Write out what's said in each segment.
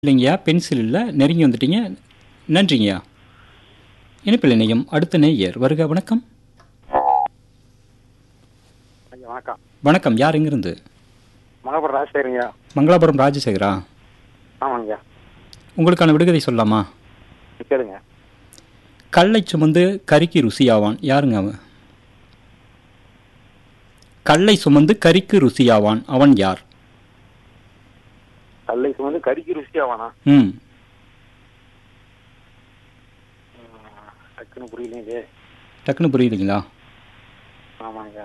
இல்லைங்கய்யா பென்சில் இல்லை நெருங்கி வந்துட்டீங்க நன்றிங்கய்யா இணைப்பில் இணையம் அடுத்த நேயர் வருக வணக்கம் ஐயா வணக்கம் வணக்கம் யார் எங்கிருந்து மகாபுரம் ராஜசேகருங்க மங்களாபுரம் ராஜசேகரா ஆமாங்கய்யா உங்களுக்கான விடுகதை சொல்லலாமா கேளுங்க கல்லை சுமந்து கறிக்கு ருசியாவான் யாருங்க அவன் கல்லை சுமந்து கறிக்கு ருசியாவான் அவன் யார் கல்லை சுமந்து கறிக்கு ருசியாவானா ம் டக்குன்னு புரியலையே டக்குன்னு புரியுதுங்களா ஆமாங்கய்யா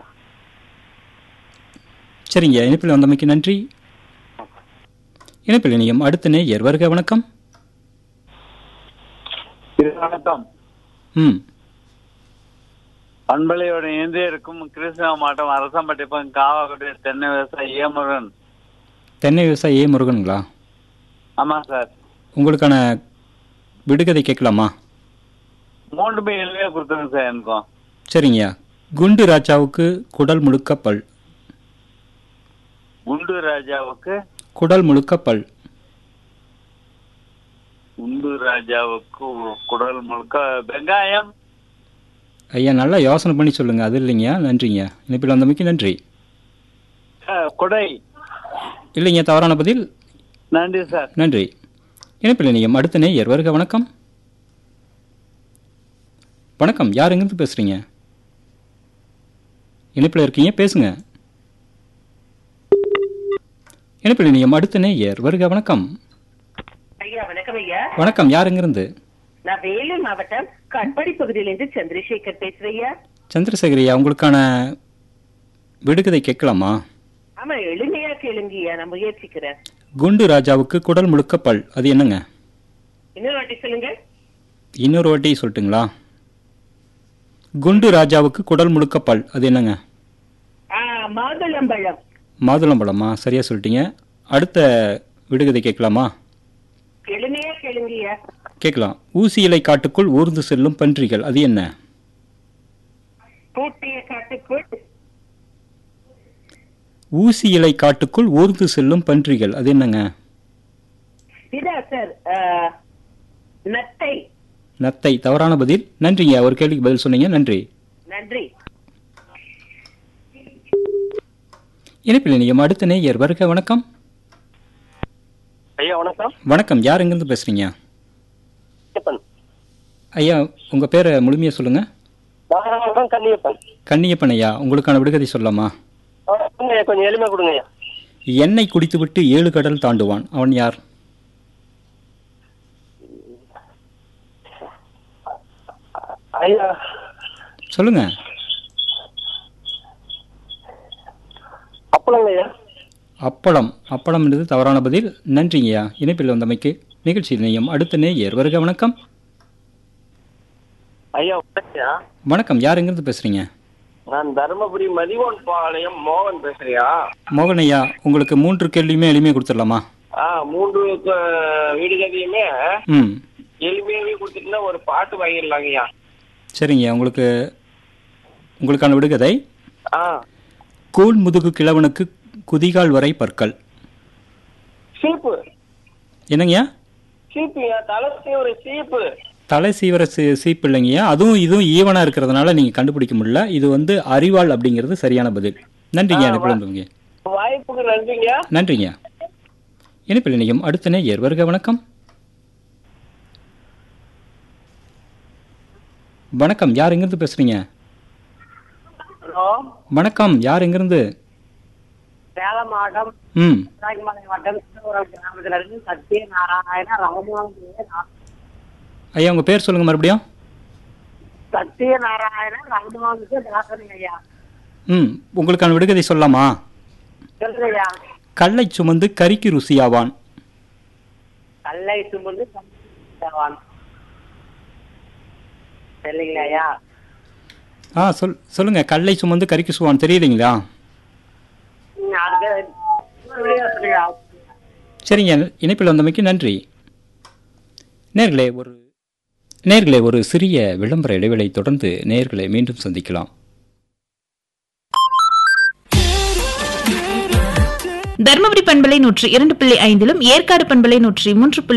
சரிங்க இணைப்பில் வந்தமைக்கு நன்றி இணைப்பில் இணையம் அடுத்த நேயர் வருக வணக்கம் வணக்கம் ம் பண்பலையோட இணைந்து இருக்கும் கிருஷ்ணா மாவட்டம் அரசம்பட்டிப்பம் காவாக்குடி தென்னை விவசாயி ஏமுருகன் தென்னை விவசாயி ஏ முருகனுங்களா ஆமா சார் உங்களுக்கான விடுகதை கேட்கலாமா மூன்று பேர் எளிமையா கொடுத்துருங்க சார் எனக்கும் சரிங்கய்யா குண்டு ராஜாவுக்கு குடல் முழுக்க பல் குண்டு ராஜாவுக்கு குடல் முழுக்க பல் குண்டு ராஜாவுக்கு குடல் முழுக்க வெங்காயம் ஐயா நல்லா யோசனை பண்ணி சொல்லுங்க அது இல்லைங்கய்யா நன்றிங்க இணைப்பில் வந்தமைக்கு நன்றி அஹ், குடை இல்லைங்க தவறான பதில் நன்றி சார் நன்றி இணைப்பில் இணையம் அடுத்த நேயர் வருக வணக்கம் வணக்கம் யார் எங்கிருந்து பேசுறீங்க இணைப்பில் இருக்கீங்க பேசுங்க இணைப்பில் இணையம் அடுத்த நேயர் வருக வணக்கம் ஐயா வணக்கம் ஐயா வணக்கம் யார் எங்கிருந்து நான் வேலூர் மாவட்டம் கட்பாடி பகுதியிலிருந்து சந்திரசேகர் பேசுறேன் ஐயா சந்திரசேகரையா உங்களுக்கான விடுகதை கேட்கலாமா ஆமா எளிமையா கேளுங்கய்யா நான் முயற்சிக்கிறேன் குண்டு ராஜாவுக்கு குடல் முழுக்க பல் அது என்னங்க இன்னொரு வாட்டி சொல்லுங்க இன்னொரு வாட்டி சொல்லட்டுங்களா குண்டு ராஜாவுக்கு குடல் முழுக்க பல் அது என்னங்க ஆ, மாதுளம்பழம் மாதுளம்பழமா சரியா சொல்லிட்டீங்க அடுத்த விடுகதை கேட்கலாமா எளிமையா கேளுங்கய்யா கேட்கலாம் ஊசி இலை காட்டுக்குள் ஊர்ந்து செல்லும் பன்றிகள் அது என்ன பூட்டிய காட்டுக்குள் ஊசி இலை காட்டுக்குள் ஊர்ந்து செல்லும் பன்றிகள் அது என்னங்க இதா சார் ஆ, நத்தை நத்தை தவறான பதில் நன்றிங்க ஒரு கேள்விக்கு பதில் சொன்னீங்க நன்றி நன்றி இணைப்பில் இணையம் அடுத்த நேயர் வருக வணக்கம் ஐயா வணக்கம் வணக்கம் யார் எங்கிருந்து பேசுறீங்க கன்னியப்பன் ஐயா உங்க பேரை முழுமையா சொல்லுங்க நாகராஜன் கன்னியப்பன் கன்னியப்பன் ஐயா உங்களுக்கான விடுகதை சொல்லலாமா ஆ, கொடுங்க ஐயா, கொஞ்சம் எளிமையா கொடுங்க ஐயா எண்ணெய் குடித்துவிட்டு ஏழு கடல் தாண்டுவான் அவன் யார் ஐயா சொல்லுங்க அப்பளங்க ஐயா அப்பளம் அப்பளம்ன்றது தவறான பதில் நன்றிங்கய்யா இணைப்பில் வந்தமைக்கு நிகழ்ச்சி இணையம் அடுத்த நேயர் வருக வணக்கம் ஐயா வணக்கம்யா வணக்கம் யார் எங்கிருந்து பேசுறீங்க நான் தருமபுரி மதிவோன் பாளையம் மோகன் பேசுறியா மோகன் ஐயா உங்களுக்கு மூன்று கேள்வியுமே எளிமையாக கொடுத்துடலாமா ஆ மூன்று அஹ், வீடுகதையுமே ம் எளிமையாவே கொடுத்துட்டுனா ஒரு பாட்டு வாங்கிடலாங்கய்யா சரிங்க உங்களுக்கு உங்களுக்கான விடுகதை ஆ கூழ் முதுகு கிழவனுக்கு குதிகால் வரை பற்கள் சீப்பு என்னங்கய்யா சீப்புயா தலை ஒரு சீப்பு தலை சீவர சீ சீப்பு இல்லைங்கய்யா அதுவும் இதுவும் ஈவனாக இருக்கிறதுனால நீங்கள் கண்டுபிடிக்க முடியல இது வந்து அறிவாள் அப்படிங்கிறது சரியான பதில் நன்றிங்க இணைப்பில் வந்தவங்க வாய்ப்புக்கு நன்றிங்க நன்றிங்க இணைப்பில் இணையம் அடுத்த நேயர் வருக வணக்கம் வணக்கம் யார் எங்கிருந்து பேசுறீங்க ஹலோ வணக்கம் யார் எங்கிருந்து சேலம் மாவட்டம் ம் ராஜமலை மாவட்டம் சின்னபுரம் கிராமத்துல இருந்து சத்ய நாராயண ராமநாதன் ஐயா உங்க பேர் சொல்லுங்க மறுபடியும் சத்ய நாராயண ராமநாதன் தாசன் ஐயா ம் உங்களுக்கான விடுகதை சொல்லலாமா சொல்லுங்க ஐயா கல்லை சுமந்து கறிக்கு ருசியாவான் கல்லை சுமந்து சமைச்சவன். சரிங்களா ஐயா ஆ சொல் சொல்லுங்க கல்லை சுமந்து கறிக்கு சுவான் தெரியலைங்களா ம், அதுக்கு இன்னொரு விடையா சொல்லுங்க சரிங்க இணைப்பில் வந்தமைக்கு நன்றி நேர்களே ஒரு நேர்களே ஒரு சிறிய விளம்பர இடைவேளை தொடர்ந்து நேர்களை மீண்டும் சந்திக்கலாம் தருமபுரி பண்பலை நூற்றி இரண்டு புள்ளி ஐந்திலும் ஏற்காடு பண்பலை நூற்றி மூன்று புள்ளி